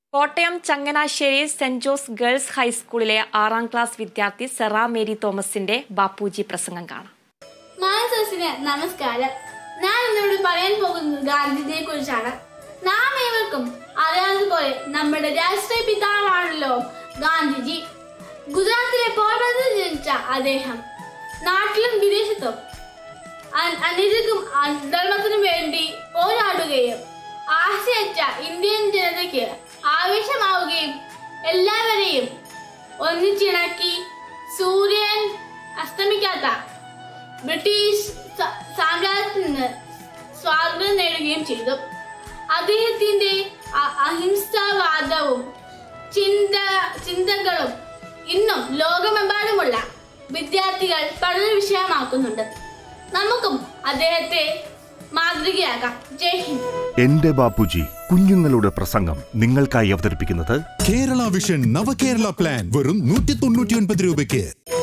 Kottayam Changanassery saint Jose girls ഹൈസ്കൂളിലെ ആറാം class വിദ്യാർത്ഥി സെറ മേരി തോമസിന്റെ ബാപ്പുജി പ്രസംഗം കാണാം മാനസത്തിന് നമസ്കാരം ഞാൻ ഇന്നിവിടെ പറയാൻ പോകുന്നത് ഗാന്ധിജിയെ കുറിച്ചാണ് നാം ഏവർക്കും അറിയാവുന്നതുപോലെ നമ്മുടെ രാഷ്ട്രീയ പിതാവാണല്ലോ ഗാന്ധിജി ഗുജറാത്തിലെ പോർബന്ദറിൽ ജനിച്ച അദ്ദേഹം നാട്ടിലും വിദേശത്തും അ- അനീതിക്കും അധർമ്മത്തിനും വേണ്ടി പോരാടുകയും ആശയച്ച ഇന്ത്യൻ ജനതയ്ക്ക് ആവേശമാവുകയും എല്ലാവരെയും ഒന്നിച്ചിണക്കി സൂര്യൻ അസ്തമിക്കാത്ത ബ്രിട്ടീഷ് സ- സാമ്രാജ്യത്തിൽ നിന്ന് സ്വാതന്ത്ര്യം നേടുകയും ചെയ്തു അദ്ദേഹത്തിന്റെ അ- അഹിംസാവാദവും ചിന്ത ചിന്തകളും ഇന്നും ലോകമെമ്പാടുമുള്ള വിദ്യാർത്ഥികൾ പഠന വിഷയമാക്കുന്നുണ്ട് നമുക്കും അദ്ദേഹത്തെ മാതൃകയാക്കാം ജയ് ഹിന്ദ് എന്റെ ബാപ്പുജി കുഞ്ഞുങ്ങളുടെ പ്രസംഗം നിങ്ങൾക്കായി അവതരിപ്പിക്കുന്നത് കേരള വിഷൻ നവകേരള പ്ലാൻ വെറും നൂറ്റി തൊണ്ണൂറ്റി ഒൻപത് രൂപയ്ക്ക്